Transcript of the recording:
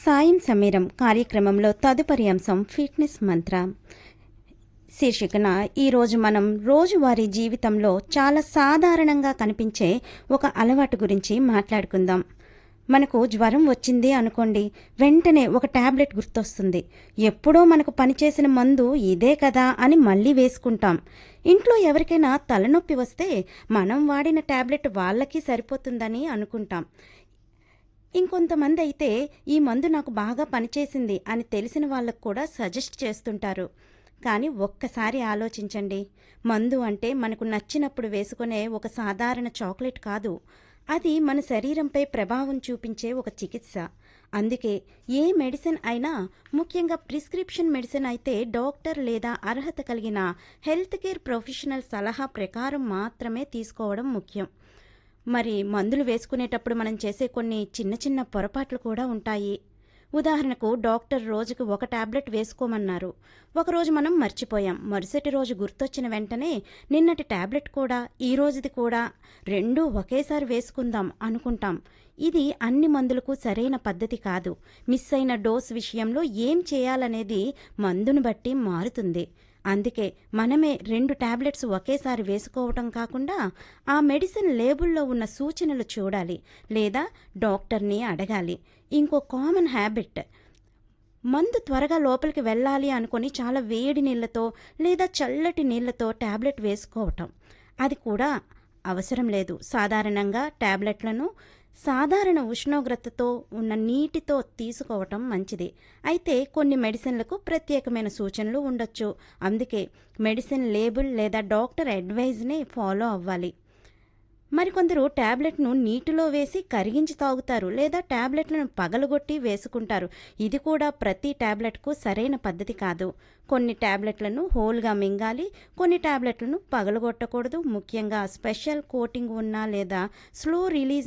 సాయం సమీరం కార్యక్రమంలో తదుపరి అంశం ఫిట్నెస్ మంత్ర శీర్షికన ఈరోజు మనం రోజువారీ జీవితంలో చాలా సాధారణంగా కనిపించే ఒక అలవాటు గురించి మాట్లాడుకుందాం మనకు జ్వరం వచ్చింది అనుకోండి వెంటనే ఒక టాబ్లెట్ గుర్తొస్తుంది ఎప్పుడో మనకు పనిచేసిన మందు ఇదే కదా అని మళ్ళీ వేసుకుంటాం ఇంట్లో ఎవరికైనా తలనొప్పి వస్తే మనం వాడిన టాబ్లెట్ వాళ్ళకి సరిపోతుందని అనుకుంటాం ఇంకొంతమంది అయితే ఈ మందు నాకు బాగా పనిచేసింది అని తెలిసిన వాళ్ళకు కూడా సజెస్ట్ చేస్తుంటారు కానీ ఒక్కసారి ఆలోచించండి మందు అంటే మనకు నచ్చినప్పుడు వేసుకునే ఒక సాధారణ చాక్లెట్ కాదు అది మన శరీరంపై ప్రభావం చూపించే ఒక చికిత్స అందుకే ఏ మెడిసిన్ అయినా ముఖ్యంగా ప్రిస్క్రిప్షన్ మెడిసిన్ అయితే డాక్టర్ లేదా అర్హత కలిగిన హెల్త్ కేర్ ప్రొఫెషనల్ సలహా ప్రకారం మాత్రమే తీసుకోవడం ముఖ్యం మరి మందులు వేసుకునేటప్పుడు మనం చేసే కొన్ని చిన్న చిన్న పొరపాట్లు కూడా ఉంటాయి ఉదాహరణకు డాక్టర్ రోజుకు ఒక టాబ్లెట్ వేసుకోమన్నారు ఒకరోజు మనం మర్చిపోయాం మరుసటి రోజు గుర్తొచ్చిన వెంటనే నిన్నటి టాబ్లెట్ కూడా ఈ రోజుది కూడా రెండూ ఒకేసారి వేసుకుందాం అనుకుంటాం ఇది అన్ని మందులకు సరైన పద్ధతి కాదు మిస్ అయిన డోస్ విషయంలో ఏం చేయాలనేది మందును బట్టి మారుతుంది అందుకే మనమే రెండు టాబ్లెట్స్ ఒకేసారి వేసుకోవటం కాకుండా ఆ మెడిసిన్ లేబుల్లో ఉన్న సూచనలు చూడాలి లేదా డాక్టర్ని అడగాలి ఇంకో కామన్ హ్యాబిట్ మందు త్వరగా లోపలికి వెళ్ళాలి అనుకొని చాలా వేడి నీళ్ళతో లేదా చల్లటి నీళ్ళతో టాబ్లెట్ వేసుకోవటం అది కూడా అవసరం లేదు సాధారణంగా టాబ్లెట్లను సాధారణ ఉష్ణోగ్రతతో ఉన్న నీటితో తీసుకోవటం మంచిది అయితే కొన్ని మెడిసిన్లకు ప్రత్యేకమైన సూచనలు ఉండొచ్చు అందుకే మెడిసిన్ లేబుల్ లేదా డాక్టర్ అడ్వైజ్నే ఫాలో అవ్వాలి మరికొందరు టాబ్లెట్ను నీటిలో వేసి కరిగించి తాగుతారు లేదా టాబ్లెట్లను పగలగొట్టి వేసుకుంటారు ఇది కూడా ప్రతి టాబ్లెట్కు సరైన పద్ధతి కాదు కొన్ని టాబ్లెట్లను హోల్గా మింగాలి కొన్ని టాబ్లెట్లను పగలగొట్టకూడదు ముఖ్యంగా స్పెషల్ కోటింగ్ ఉన్న లేదా స్లో రిలీజ్